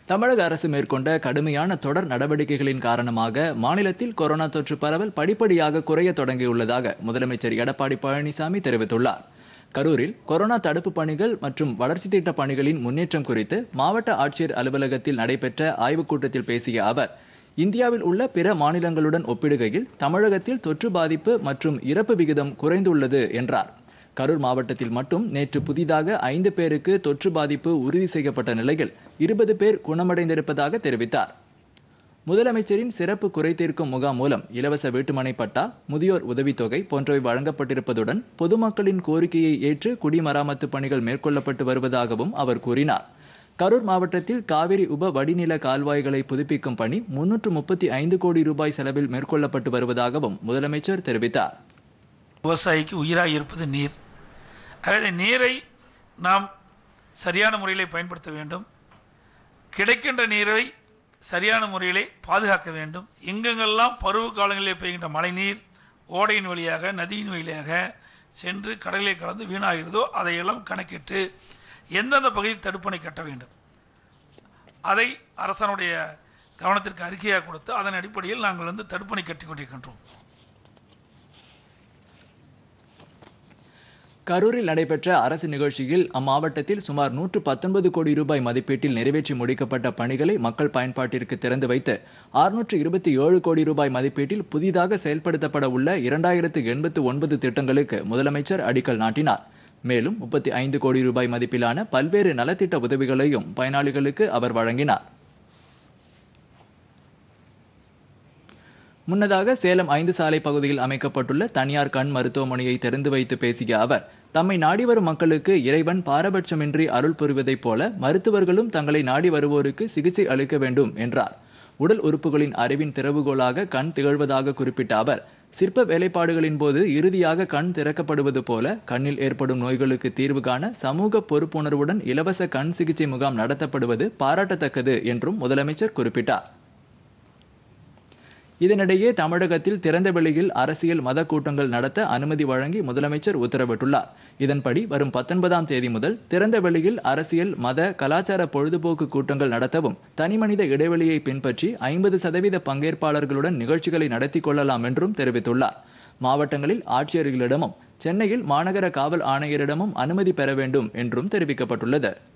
தமிழக அரசு மேற்கொண்ட கடுமையான தொடர் நடவடிக்கைகளின் காரணமாக மாநிலத்தில் கொரோனா தொற்று பரவல் படிப்படியாக குறைய தொடங்கியுள்ளதாக முதலமைச்சர் எடப்பாடி பழனிசாமி தெரிவித்துள்ளார் கரூரில் கொரோனா தடுப்பு பணிகள் மற்றும் வளர்ச்சி திட்ட பணிகளின் முன்னேற்றம் குறித்து மாவட்ட ஆட்சியர் அலுவலகத்தில் நடைபெற்ற ஆய்வுக் கூட்டத்தில் பேசிய அவர் இந்தியாவில் உள்ள பிற மாநிலங்களுடன் ஒப்பிடுகையில் தமிழகத்தில் தொற்று பாதிப்பு மற்றும் இறப்பு விகிதம் குறைந்துள்ளது என்றார் கரூர் மாவட்டத்தில் மட்டும் நேற்று புதிதாக ஐந்து பேருக்கு தொற்று பாதிப்பு உறுதி செய்யப்பட்ட நிலையில் இருபது பேர் குணமடைந்திருப்பதாக தெரிவித்தார் முதலமைச்சரின் சிறப்பு குறைதீர்க்கும் முகாம் மூலம் இலவச வீட்டுமனை பட்டா முதியோர் உதவித்தொகை போன்றவை வழங்கப்பட்டிருப்பதுடன் பொதுமக்களின் கோரிக்கையை ஏற்று குடிமராமத்து பணிகள் மேற்கொள்ளப்பட்டு வருவதாகவும் அவர் கூறினார் கரூர் மாவட்டத்தில் காவிரி உப வடிநில கால்வாய்களை புதுப்பிக்கும் பணி முன்னூற்று முப்பத்தி ஐந்து கோடி ரூபாய் செலவில் மேற்கொள்ளப்பட்டு வருவதாகவும் முதலமைச்சர் தெரிவித்தார் விவசாயிக்கு உயிராக இருப்பது நீர் அதாவது நீரை நாம் சரியான முறையில் பயன்படுத்த வேண்டும் கிடைக்கின்ற நீரை சரியான முறையிலே பாதுகாக்க வேண்டும் எங்கெங்கெல்லாம் பருவ காலங்களிலே பெய்கின்ற மழைநீர் ஓடையின் வழியாக நதியின் வழியாக சென்று கடலிலே கலந்து வீணாகிறதோ அதையெல்லாம் கணக்கிட்டு எந்தெந்த பகுதியில் தடுப்பணை கட்ட வேண்டும் அதை அரசனுடைய கவனத்திற்கு அறிக்கையாக கொடுத்து அதன் அடிப்படையில் நாங்கள் வந்து தடுப்பணை கட்டி கொண்டிருக்கின்றோம் கரூரில் நடைபெற்ற அரசு நிகழ்ச்சியில் அம்மாவட்டத்தில் சுமார் நூற்று பத்தொன்பது கோடி ரூபாய் மதிப்பீட்டில் நிறைவேற்றி முடிக்கப்பட்ட பணிகளை மக்கள் பயன்பாட்டிற்கு திறந்து வைத்து அறுநூற்று இருபத்தி ஏழு கோடி ரூபாய் மதிப்பீட்டில் புதிதாக செயல்படுத்தப்பட உள்ள இரண்டாயிரத்து எண்பத்து ஒன்பது திட்டங்களுக்கு முதலமைச்சர் அடிக்கல் நாட்டினார் மேலும் முப்பத்தி ஐந்து கோடி ரூபாய் மதிப்பிலான பல்வேறு நலத்திட்ட உதவிகளையும் பயனாளிகளுக்கு அவர் வழங்கினார் முன்னதாக சேலம் ஐந்து சாலை பகுதியில் அமைக்கப்பட்டுள்ள தனியார் கண் மருத்துவமனையை திறந்து வைத்து பேசிய அவர் தம்மை நாடி வரும் மக்களுக்கு இறைவன் பாரபட்சமின்றி அருள் புரிவதைப் போல மருத்துவர்களும் தங்களை நாடி வருவோருக்கு சிகிச்சை அளிக்க வேண்டும் என்றார் உடல் உறுப்புகளின் அறிவின் திறவுகோலாக கண் திகழ்வதாக குறிப்பிட்ட அவர் சிற்ப வேலைப்பாடுகளின் போது இறுதியாக கண் திறக்கப்படுவது போல கண்ணில் ஏற்படும் நோய்களுக்கு தீர்வு காண சமூக பொறுப்புணர்வுடன் இலவச கண் சிகிச்சை முகாம் நடத்தப்படுவது பாராட்டத்தக்கது என்றும் முதலமைச்சர் குறிப்பிட்டார் இதனிடையே தமிழகத்தில் திறந்த வெளியில் அரசியல் மத கூட்டங்கள் நடத்த அனுமதி வழங்கி முதலமைச்சர் உத்தரவிட்டுள்ளார் இதன்படி வரும் பத்தொன்பதாம் தேதி முதல் திறந்த வெளியில் அரசியல் மத கலாச்சார பொழுதுபோக்கு கூட்டங்கள் நடத்தவும் தனிமனித இடைவெளியை பின்பற்றி ஐம்பது சதவீத பங்கேற்பாளர்களுடன் நிகழ்ச்சிகளை நடத்தி கொள்ளலாம் என்றும் தெரிவித்துள்ளார் மாவட்டங்களில் ஆட்சியர்களிடமும் சென்னையில் மாநகர காவல் ஆணையரிடமும் அனுமதி பெற வேண்டும் என்றும் தெரிவிக்கப்பட்டுள்ளது